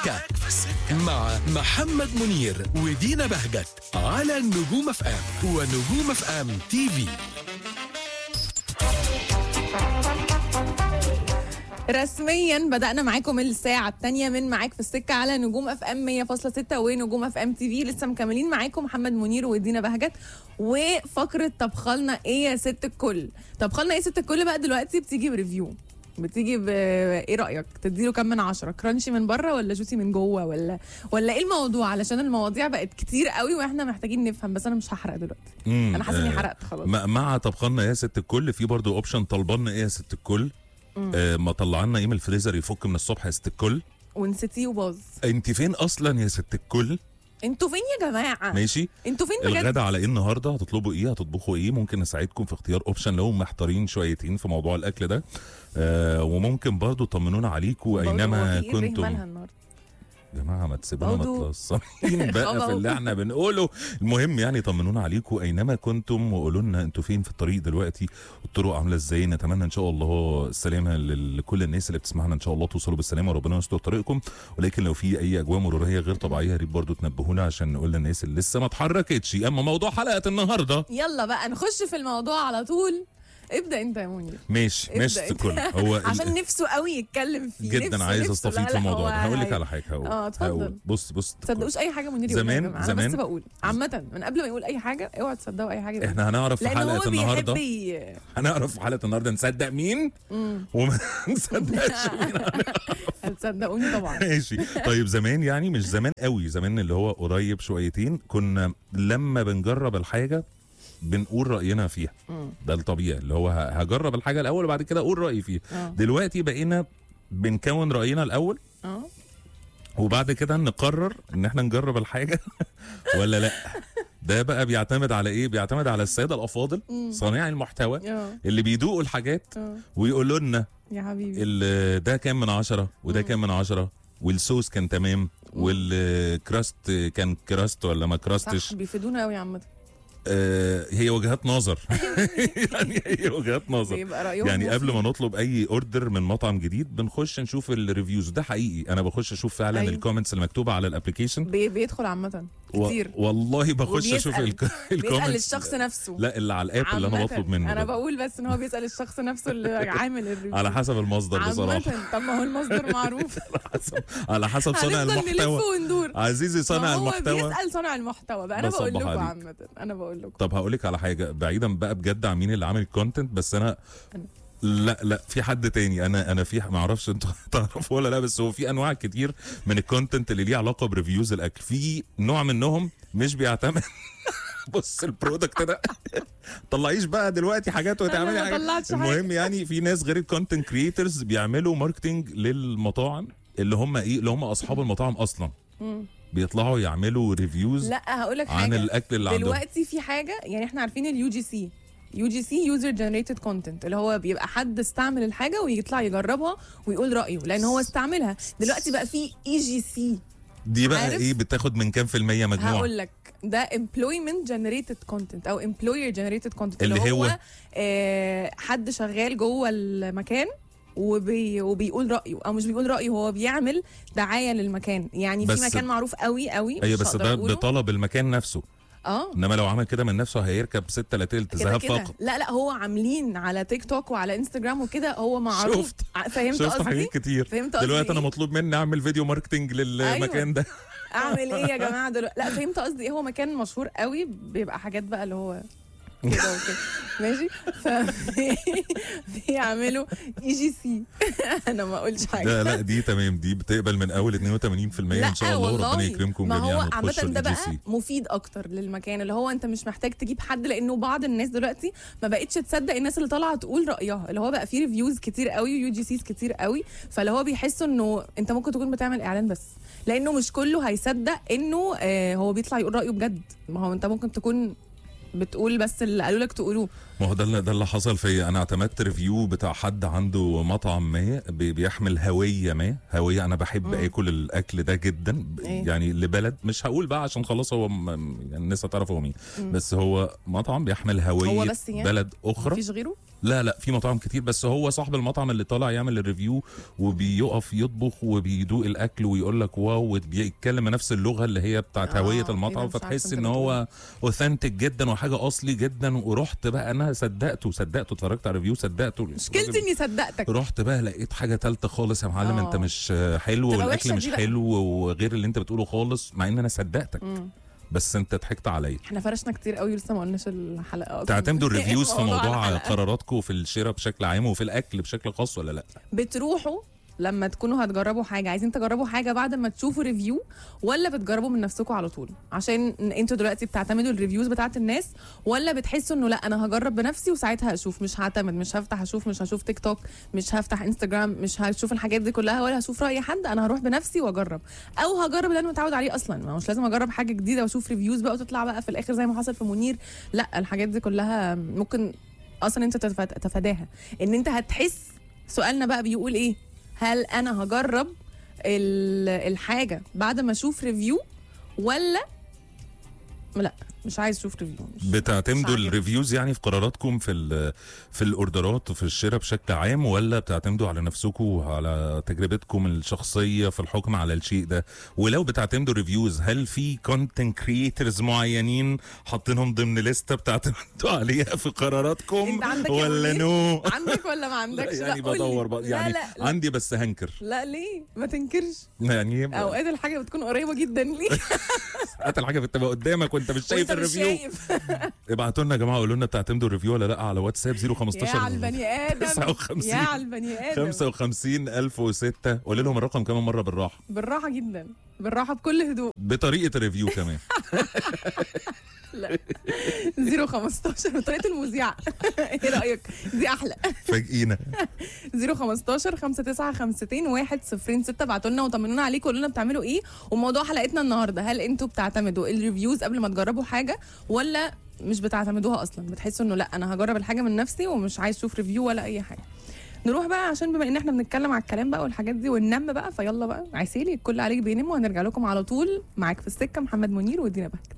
السكة مع محمد منير ودينا بهجت على نجوم اف ام ونجوم اف ام تي في رسميا بدأنا معاكم الساعة الثانية من معاك في السكة على نجوم اف ام 100.6 ونجوم اف ام تي في لسه مكملين معاكم محمد منير ودينا بهجت وفقرة طبخلنا ايه يا ست الكل طبخلنا ايه يا ست الكل بقى دلوقتي بتيجي بريفيو بتيجي ب ايه رأيك تديله كام من عشرة كرانشي من بره ولا جوسي من جوه ولا ولا ايه الموضوع علشان المواضيع بقت كتير قوي واحنا محتاجين نفهم بس انا مش هحرق دلوقتي مم، انا حاسه اني آه، حرقت خلاص مع- مع طبخنا ايه يا ست الكل في برضو اوبشن طلبنا ايه يا ست الكل آه ما طلعنا ايه من الفريزر يفك من الصبح يا ست الكل ونسيتيه وباظ انت فين اصلا يا ست الكل انتوا فين يا جماعة ماشي انتوا فين بجد الغدا على ايه النهارده هتطلبوا ايه هتطبخوا ايه ممكن نساعدكم في اختيار اوبشن لو محتارين شويتين في موضوع الاكل ده آه وممكن برضو طمنونا عليكم برضه هو اينما في إيه الره كنتم مالها النهارده يا جماعه ما تسيبونا برضو- متلصمين بقى في برضو. اللي احنا بنقوله المهم يعني طمنونا عليكم اينما كنتم وقولوا لنا انتوا فين في الطريق دلوقتي الطرق عامله ازاي نتمنى ان شاء الله السلامه لل- لكل الناس اللي بتسمعنا ان شاء الله توصلوا بالسلامه وربنا يستر طريقكم ولكن لو في اي اجواء مروريه غير طبيعيه يا ريت برضه تنبهونا عشان نقول للناس اللي لسه ما اتحركتش اما موضوع حلقه النهارده يلا بقى نخش في الموضوع على طول ابدا انت يا منير ماشي ابدأ ماشي انت. الكل هو ال- عشان نفسه قوي يتكلم فيه جدا نفسه عايز نفسه. استفيد لا، في لا، الموضوع هو ده هقول لك هي- على حاجه هقول اه، اتفضل. هقول. بص بص تصدقوش اي حاجه منير زمان- يقولها يا جماعه انا زمان- بس بقول عامه من قبل ما يقول اي حاجه اوعوا تصدقوا اي حاجه يقولها. احنا هنعرف في لان هو حلقه النهارده بيحب ي- هنعرف في حلقه النهارده نصدق مين وما نصدقش مين هتصدقوني طبعا ماشي طيب زمان يعني مش زمان قوي زمان اللي هو قريب شويتين كنا لما بنجرب الحاجه بنقول راينا فيها ده الطبيعي اللي هو ه- هجرب الحاجه الاول وبعد كده اقول رايي فيها اه. دلوقتي بقينا بنكون راينا الاول اه وبعد كده نقرر ان احنا نجرب الحاجه ولا لا ده بقى بيعتمد على ايه بيعتمد على الساده الافاضل صانعي المحتوى اه اللي بيدوقوا الحاجات اه ويقولوا لنا يا حبيبي ال- ده كام من عشرة وده كام من عشرة والصوص كان تمام والكراست كان كراست ولا ما صح كراستش بيفيدونا قوي عامه آه هي وجهات نظر يعني هي وجهات نظر بيبقى رايهم يعني قبل ما مفيد. نطلب اي اوردر من مطعم جديد بنخش نشوف الريفيوز ده حقيقي انا بخش اشوف فعلا أيوة. الكومنتس المكتوبه على الابلكيشن بي- بيدخل عامه كتير و... والله بخش اشوف وبيسأل. الك... بيسال الكومنتس الشخص نفسه لا اللي على الاب اللي انا عامةً. بطلب منه انا ده. بقول بس ان هو بيسال الشخص نفسه اللي عامل الريفيو على حسب المصدر بصراحه عامة طب ما هو المصدر معروف على حسب صانع هنفضل نلف المحتوى وندور عزيزي صانع ما هو المحتوى بيسال صانع المحتوى بقى انا بصبح بقول لكم عليك. عامة انا بقول لكم طب هقول لك على حاجه بعيدا بقى بجد عن مين اللي عامل الكونتنت بس انا لا لا في حد تاني انا انا في ما اعرفش انتوا تعرفوا ولا لا بس هو في انواع كتير من الكونتنت اللي ليه علاقه بريفيوز الاكل في نوع منهم مش بيعتمد بص البرودكت ده طلعيش بقى دلوقتي حاجات وتعملي ما حاجات طلعتش حاجة. المهم يعني في ناس غير الكونتنت كريترز بيعملوا ماركتنج للمطاعم اللي هم ايه اللي هم اصحاب المطاعم اصلا بيطلعوا يعملوا ريفيوز لا هقول لك عن حاجه الاكل اللي عندهم دلوقتي في حاجه يعني احنا عارفين اليو جي سي يو جي سي يوزر جنريتد كونتنت اللي هو بيبقى حد استعمل الحاجه ويطلع يجربها ويقول رايه لان هو استعملها دلوقتي بقى في اي جي سي دي بقى عارف؟ ايه بتاخد من كام في المية مجموع هقول لك ده employment generated content او employer generated content اللي اللي, هو؟ هو آه حد شغال جوه المكان وبي وبيقول رايه او مش بيقول رايه هو بيعمل دعايه للمكان يعني بس- في مكان معروف قوي قوي ايوه مش بس هقدر ده أقوله. بطلب المكان نفسه اه انما لو عمل كده من نفسه هيركب ستة لا تلت كده ذهب كده فقط لا لا هو عاملين على تيك توك وعلى انستجرام وكده هو معروف شفت. ع- فهمت شفت قصدي حاجات كتير فهمت قصدي دلوقتي انا إيه؟ مطلوب مني اعمل فيديو ماركتنج للمكان ده اعمل ايه يا جماعه دلوقتي لا فهمت قصدي ايه هو مكان مشهور قوي بيبقى حاجات بقى اللي هو كده وكده ماشي ف بيعملوا اي جي سي انا ما اقولش حاجه لا لا دي تمام دي بتقبل من اول 82% ان شاء الله والله. وربنا يكرمكم ما جميعا هو عامة وتخشوا ده الاي بقى جي سي مفيد اكتر للمكان اللي هو انت مش محتاج تجيب حد لانه بعض الناس دلوقتي ما بقتش تصدق الناس اللي طالعه تقول رايها اللي هو بقى فيه ريفيوز كتير قوي ويو جي سيز كتير قوي فاللي هو بيحسوا انه انت ممكن تكون بتعمل اعلان بس لانه مش كله هيصدق انه آه هو بيطلع يقول رايه بجد ما هو انت ممكن تكون بتقول بس اللي قالوا لك تقولوه ما هو ده اللي ده اللي حصل فيا انا اعتمدت ريفيو بتاع حد عنده مطعم ما بي- بيحمل هويه ما هويه انا بحب اكل الاكل ده جدا ب- إيه؟ يعني لبلد مش هقول بقى عشان خلاص هو م- يعني الناس هتعرف هو مين بس هو مطعم بيحمل هويه هو بس يعني؟ بلد اخرى مفيش غيره لا لا في مطاعم كتير بس هو صاحب المطعم اللي طالع يعمل الريفيو وبيقف يطبخ وبيدوق الاكل ويقول لك واو وبيتكلم بنفس اللغه اللي هي بتاعت آه، هويه إيه ده؟ المطعم مش عارفة فتحس أنت ان بتقول هو اوثنتيك جدا وحاجه اصلي جدا ورحت بقى انا صدقته صدقته اتفرجت على الريفيو صدقته مشكلتي اني صدقتك رحت بقى لقيت حاجه تالته خالص يا معلم آه. انت مش حلو تبقى والاكل وحشة مش دي بقى. حلو وغير اللي انت بتقوله خالص مع ان انا صدقتك مم. بس انت ضحكت عليا احنا فرشنا كتير قوي لسه ما قلناش الحلقه اصلا تعتمدوا الريفيوز في موضوع الحلقة. قراراتكم في الشراء بشكل عام وفي الاكل بشكل خاص ولا لا بتروحوا لما تكونوا هتجربوا حاجه عايزين تجربوا حاجه بعد ما تشوفوا ريفيو ولا بتجربوا من نفسكم على طول عشان انتوا دلوقتي بتعتمدوا الريفيوز بتاعت الناس ولا بتحسوا انه لا انا هجرب بنفسي وساعتها اشوف مش هعتمد مش هفتح اشوف مش هشوف تيك توك مش هفتح انستجرام مش هشوف الحاجات دي كلها ولا هشوف راي حد انا هروح بنفسي واجرب او هجرب اللي انا متعود عليه اصلا ما هو مش لازم اجرب حاجه جديده واشوف ريفيوز بقى وتطلع بقى في الاخر زي ما حصل في منير لا الحاجات دي كلها ممكن اصلا انت تتف- تتفاداها ان انت هتحس سؤالنا بقى بيقول ايه هل انا هجرب ال- الحاجه بعد ما اشوف ريفيو ولا لا مش عايز اشوف ريفيو مش- بتعتمدوا مش عاجبني. الريفيوز يعني في قراراتكم في ال- في الاوردرات وفي الشراء بشكل عام ولا بتعتمدوا على نفسكم وعلى تجربتكم الشخصيه في الحكم على الشيء ده ولو بتعتمدوا ريفيوز هل في كونتنت كريترز معينين حاطينهم ضمن لسته بتعتمدوا عليها في قراراتكم انت عندك يا ولا منير؟ نو عندك ولا ما عندكش لا يعني قولي. بدور بقى لا يعني لا لا, عندي بس هنكر لا ليه ما تنكرش يعني اوقات الحاجه بتكون قريبه جدا ليك ساعات الحاجه بتبقى قدامك وانت مش شايف وانت مش الريفيو شايف ابعتوا لنا يا جماعه قولوا لنا بتعتمدوا الريفيو ولا لا على واتساب 015 يا على البني ادم 59 يا على البني ادم 55 1006 قول لهم الرقم كمان مره بالراحه بالراحه جدا بالراحه بكل هدوء بطريقه الريفيو كمان 015 بطريقه المذيع ايه رايك دي احلى فاجئينا 015 5952 106 ابعتوا لنا وطمنونا عليكم وقولوا لنا بتعملوا ايه وموضوع حلقتنا النهارده هل انتوا بتعتمدوا الريفيوز قبل ما تجربوا حاجه ولا مش بتعتمدوها اصلا بتحسوا انه لا انا هجرب الحاجه من نفسي ومش عايز اشوف ريفيو ولا اي حاجه نروح بقى عشان بما ان احنا بنتكلم على الكلام بقى والحاجات دي وننام بقى فيلا بقى عسيلي الكل عليك بينام وهنرجع لكم على طول معاك في السكه محمد منير ودينا بهجت